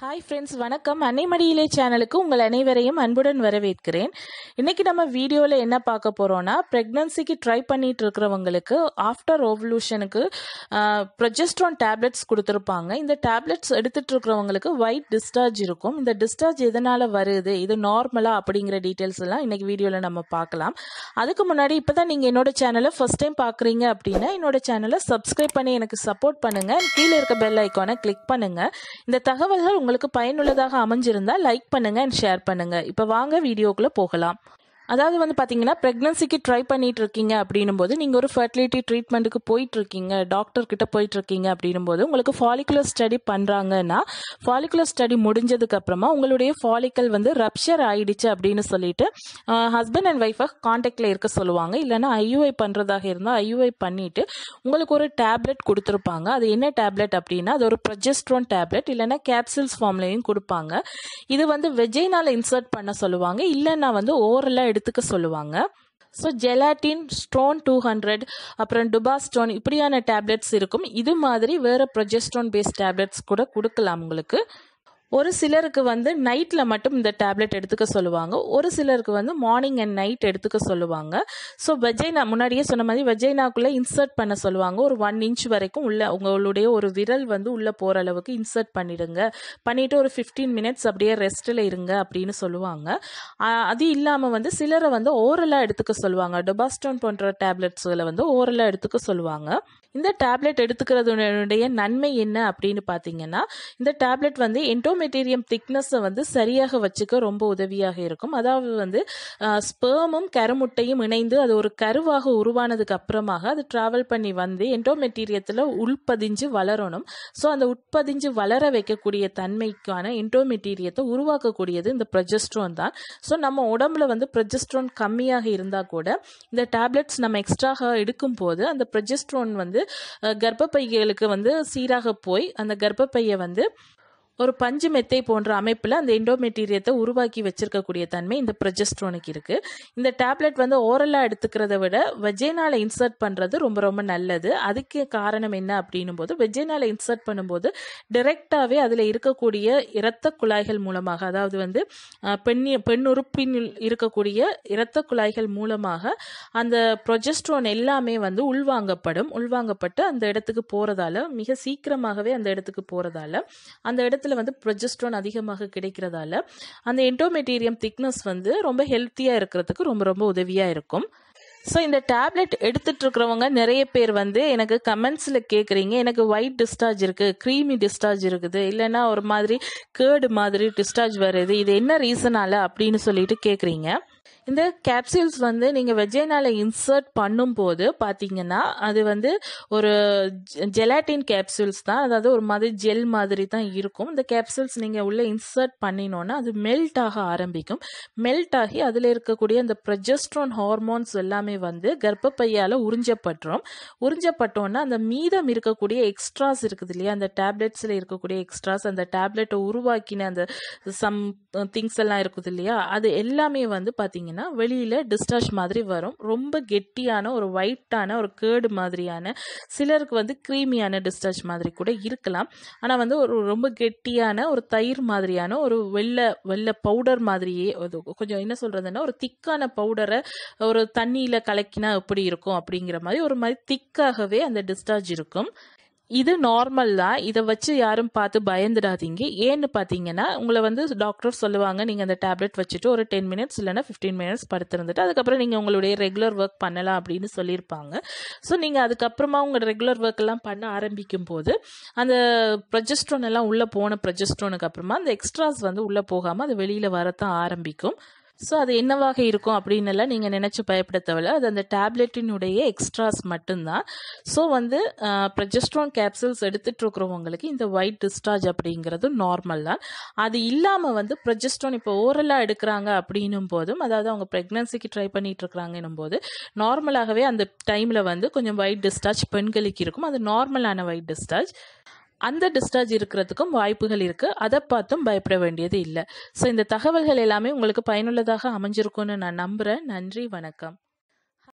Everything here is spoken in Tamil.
ஹாய் ஃப்ரெண்ட்ஸ் வணக்கம் அன்னைமடியிலே சேனலுக்கு உங்கள் அனைவரையும் அன்புடன் வரவேற்கிறேன் இன்னைக்கு நம்ம வீடியோவில் என்ன பார்க்க போகிறோம்னா ப்ரெக்னன்சிக்கு ட்ரை பண்ணிட்டு இருக்கிறவங்களுக்கு ஆஃப்டர் ஓவல்யூஷனுக்கு ப்ரொஜெஸ்ட்ரான் டேப்லெட்ஸ் கொடுத்துருப்பாங்க இந்த டேப்லெட்ஸ் எடுத்துட்டு இருக்கிறவங்களுக்கு ஒயிட் டிஸ்சார்ஜ் இருக்கும் இந்த டிஸ்சார்ஜ் எதனால் வருது இது நார்மலா அப்படிங்கிற டீட்டெயில்ஸ் எல்லாம் இன்னைக்கு வீடியோவில் நம்ம பார்க்கலாம் அதுக்கு முன்னாடி இப்போ தான் நீங்கள் என்னோட சேனலை ஃபர்ஸ்ட் டைம் பார்க்குறீங்க அப்படின்னா என்னோட சேனலை சப்ஸ்கிரைப் பண்ணி எனக்கு சப்போர்ட் பண்ணுங்கள் கீழே இருக்க பெல் ஐக்கானை கிளிக் பண்ணுங்கள் இந்த தகவல்கள் உங்களுக்கு பயனுள்ளதாக அமைஞ்சிருந்தா லைக் பண்ணுங்க அண்ட் ஷேர் பண்ணுங்க இப்போ வாங்க வீடியோக்குள்ள போகலாம் அதாவது வந்து பார்த்தீங்கன்னா ப்ரெக்னன்சிக்கு ட்ரை பண்ணிட்டு இருக்கீங்க அப்படின்னும் போது நீங்கள் ஒரு ஃபர்டிலிட்டி ட்ரீட்மெண்ட்டுக்கு போயிட்டு இருக்கீங்க டாக்டர் கிட்ட போயிட்டு இருக்கீங்க அப்படின்னும் போது உங்களுக்கு ஃபாலிகுலர் ஸ்டடி பண்ணுறாங்கன்னா ஃபாலிகுலர் ஸ்டடி முடிஞ்சதுக்கு அப்புறமா உங்களுடைய ஃபாலிக்கல் வந்து ரப்ஷர் ஆயிடுச்சு அப்படின்னு சொல்லிட்டு ஹஸ்பண்ட் அண்ட் ஒய்ஃபை காண்டாக்டில் இருக்க சொல்லுவாங்க இல்லைன்னா ஐயூஐ பண்ணுறதாக இருந்தால் ஐயூஐ பண்ணிட்டு உங்களுக்கு ஒரு டேப்லெட் கொடுத்துருப்பாங்க அது என்ன டேப்லெட் அப்படின்னா அது ஒரு ப்ரொஜெஸ்ட்ரோன் டேப்லெட் இல்லைன்னா கேப்சூல்ஸ் ஃபார்ம்லையும் கொடுப்பாங்க இது வந்து வெஜைனால இன்சர்ட் பண்ண சொல்லுவாங்க இல்லைன்னா வந்து ஓரலாக எடுத்துக்க சொல்லுவாங்க so gelatin stone two hundred அப்புறம் டுபா ஸ்டோன் இப்படியான டேப்லெட்ஸ் இருக்கும் இது மாதிரி வேறு ப்ரொஜெஸ்ட்ரோன் பேஸ்ட் டேப்லெட்ஸ் கூட கொடுக்கலாம் உங்களுக்கு ஒரு சிலருக்கு வந்து நைட்டில் மட்டும் இந்த டேப்லெட் எடுத்துக்க சொல்லுவாங்க ஒரு சிலருக்கு வந்து மார்னிங் அண்ட் நைட் எடுத்துக்க சொல்லுவாங்க ஸோ வெஜைனா முன்னாடியே சொன்ன மாதிரி வெஜைனாக்குள்ளே இன்சர்ட் பண்ண சொல்லுவாங்க ஒரு ஒன் இன்ச் வரைக்கும் உள்ள உங்களுடைய ஒரு விரல் வந்து உள்ளே போகிற அளவுக்கு இன்சர்ட் பண்ணிடுங்க பண்ணிட்டு ஒரு ஃபிஃப்டீன் மினிட்ஸ் அப்படியே ரெஸ்ட்டில் இருங்க அப்படின்னு சொல்லுவாங்க அது இல்லாமல் வந்து சிலரை வந்து ஓரலாக எடுத்துக்க சொல்லுவாங்க டொபாஸ்டோன் போன்ற டேப்லெட்ஸுகளை வந்து ஓரலாக எடுத்துக்க சொல்லுவாங்க இந்த டேப்லெட் எடுத்துக்கிறதுடைய நன்மை என்ன அப்படின்னு பார்த்தீங்கன்னா இந்த டேப்லெட் வந்து என்டோமெட்டீரியம் திக்னஸை வந்து சரியாக வச்சுக்க ரொம்ப உதவியாக இருக்கும் அதாவது வந்து ஸ்பேமும் கருமுட்டையும் இணைந்து அது ஒரு கருவாக உருவானதுக்கு அப்புறமாக அது ட்ராவல் பண்ணி வந்து என்டோமெட்டீரியத்தில் உள்பதிஞ்சு வளரணும் ஸோ அந்த உட்பதிஞ்சு வளர வைக்கக்கூடிய தன்மைக்கான என்டோமெட்டீரியத்தை உருவாக்கக்கூடியது இந்த ப்ரொஜெஸ்ட்ரோன் தான் ஸோ நம்ம உடம்புல வந்து ப்ரொஜெஸ்ட்ரோன் கம்மியாக இருந்தால் கூட இந்த டேப்லெட்ஸ் நம்ம எக்ஸ்ட்ராக எடுக்கும் போது அந்த ப்ரொஜெஸ்ட்ரோன் வந்து கர்ப்பப்பைகளுக்கு வந்து சீராக போய் அந்த கர்ப்பப்பையை வந்து ஒரு பஞ்சு மெத்தை போன்ற அமைப்பில் அந்த எண்டோமெட்டீரியத்தை உருவாக்கி வச்சிருக்கக்கூடிய தன்மை இந்த ப்ரொஜெஸ்ட்ரோனுக்கு இருக்கு இந்த டேப்லெட் வந்து ஓரலாக எடுத்துக்கிறத விட வெஜைனால இன்சர்ட் பண்ணுறது ரொம்ப ரொம்ப நல்லது அதுக்கு காரணம் என்ன அப்படின்னும் போது வெஜைனால இன்சர்ட் பண்ணும்போது டைரெக்டாகவே அதில் இருக்கக்கூடிய இரத்த குழாய்கள் மூலமாக அதாவது வந்து பெண் பெண் உறுப்பின் இருக்கக்கூடிய இரத்த குழாய்கள் மூலமாக அந்த ப்ரொஜெஸ்ட்ரோன் எல்லாமே வந்து உள்வாங்கப்படும் உள்வாங்கப்பட்டு அந்த இடத்துக்கு போகிறதால மிக சீக்கிரமாகவே அந்த இடத்துக்கு போகிறதால அந்த இடத்துல இடத்துல வந்து ப்ரொஜெஸ்ட்ரான் அதிகமாக கிடைக்கிறதால அந்த என்டோமெட்டீரியம் திக்னஸ் வந்து ரொம்ப ஹெல்த்தியாக இருக்கிறதுக்கு ரொம்ப ரொம்ப உதவியாக இருக்கும் ஸோ இந்த டேப்லெட் எடுத்துட்டு இருக்கிறவங்க நிறைய பேர் வந்து எனக்கு கமெண்ட்ஸில் கேட்குறீங்க எனக்கு ஒயிட் டிஸ்சார்ஜ் இருக்குது க்ரீமி டிஸ்சார்ஜ் இருக்குது இல்லைன்னா ஒரு மாதிரி கேர்டு மாதிரி டிஸ்சார்ஜ் வருது இது என்ன ரீசனால அப்படின்னு சொல்லிட்டு கேட்குறீங்க இந்த கேப்சூல்ஸ் வந்து நீங்கள் வெஜைனால இன்சர்ட் பண்ணும்போது பார்த்தீங்கன்னா அது வந்து ஒரு ஜெலாட்டின் கேப்சூல்ஸ் தான் அதாவது ஒரு மாதிரி ஜெல் மாதிரி தான் இருக்கும் இந்த கேப்சூல்ஸ் நீங்கள் உள்ளே இன்சர்ட் பண்ணினோன்னா அது மெல்ட் ஆக ஆரம்பிக்கும் மெல்ட் ஆகி அதில் இருக்கக்கூடிய அந்த ப்ரொஜெஸ்ட்ரான் ஹார்மோன்ஸ் எல்லாமே வந்து கர்ப்பப்பையால் உறிஞ்சப்பட்டுரும் உறிஞ்சப்பட்டோன்னா அந்த மீதம் இருக்கக்கூடிய எக்ஸ்ட்ராஸ் இருக்குது இல்லையா அந்த டேப்லெட்ஸில் இருக்கக்கூடிய எக்ஸ்ட்ராஸ் அந்த டேப்லெட்டை உருவாக்கின அந்த சம் திங்ஸ் எல்லாம் இருக்குது இல்லையா அது எல்லாமே வந்து பார்த்தீங்கன்னா வெளியில் டிஸ்டார்ஜ் மாதிரி வரும் ரொம்ப கெட்டியான ஒரு ஒயிட்டான ஒரு கேர்டு மாதிரியான சிலருக்கு வந்து க்ரீமியான டிஸ்சார்ஜ் மாதிரி கூட இருக்கலாம் ஆனால் வந்து ஒரு ரொம்ப கெட்டியான ஒரு தயிர் மாதிரியான ஒரு வெள்ளை வெள்ளை பவுடர் மாதிரியே கொஞ்சம் என்ன சொல்கிறதுன்னா ஒரு திக்கான பவுடரை ஒரு தண்ணியில் கலக்கினா எப்படி இருக்கும் அப்படிங்கிற மாதிரி ஒரு மாதிரி திக்காகவே அந்த டிஸ்சார்ஜ் இருக்கும் இது நார்மல் தான் இதை வச்சு யாரும் பார்த்து பயந்துடாதீங்க ஏன்னு பார்த்தீங்கன்னா உங்களை வந்து டாக்டர் சொல்லுவாங்க நீங்கள் அந்த டேப்லெட் வச்சுட்டு ஒரு டென் மினிட்ஸ் இல்லைனா ஃபிஃப்டீன் மினிட்ஸ் படுத்திருந்துட்டு அதுக்கப்புறம் நீங்கள் உங்களுடைய ரெகுலர் ஒர்க் பண்ணலாம் அப்படின்னு சொல்லியிருப்பாங்க ஸோ நீங்கள் அதுக்கப்புறமா உங்கள் ரெகுலர் ஒர்க் எல்லாம் பண்ண ஆரம்பிக்கும் போது அந்த ப்ரொஜெஸ்ட்ரோன் எல்லாம் உள்ளே போன ப்ரொஜெஸ்ட்ரோனுக்கு அப்புறமா அந்த எக்ஸ்ட்ராஸ் வந்து உள்ளே போகாமல் அது வெளியில் வரத்தான் ஆரம்பிக்கும் ஸோ அது என்னவாக இருக்கும் அப்படின்னு எல்லாம் நீங்கள் நினச்சி பயப்பட தேவையில்ல அது அந்த டேப்லெட்டினுடைய எக்ஸ்ட்ராஸ் மட்டும்தான் ஸோ வந்து ப்ரொஜெஸ்ட்ரான் கேப்சூல்ஸ் எடுத்துகிட்டு இருக்கிறவங்களுக்கு இந்த ஒயிட் டிஸ்சார்ஜ் அப்படிங்கிறது நார்மல் தான் அது இல்லாமல் வந்து ப்ரொஜெஸ்ட்ரான் இப்போ ஓரலாக எடுக்கிறாங்க அப்படின்னும் போதும் அதாவது அவங்க ப்ரெக்னன்சிக்கு ட்ரை பண்ணிட்டு இருக்கிறாங்கன்னும் போது நார்மலாகவே அந்த டைமில் வந்து கொஞ்சம் ஒயிட் டிஸ்சார்ஜ் பெண்களுக்கு இருக்கும் அது நார்மலான ஒயிட் டிஸ்சார்ஜ் அந்த டிஸ்சார்ஜ் இருக்கிறதுக்கும் வாய்ப்புகள் இருக்குது அதை பார்த்தும் பயப்பட வேண்டியது இல்லை ஸோ இந்த தகவல்கள் எல்லாமே உங்களுக்கு பயனுள்ளதாக அமைஞ்சிருக்கும்னு நான் நம்புகிறேன் நன்றி வணக்கம்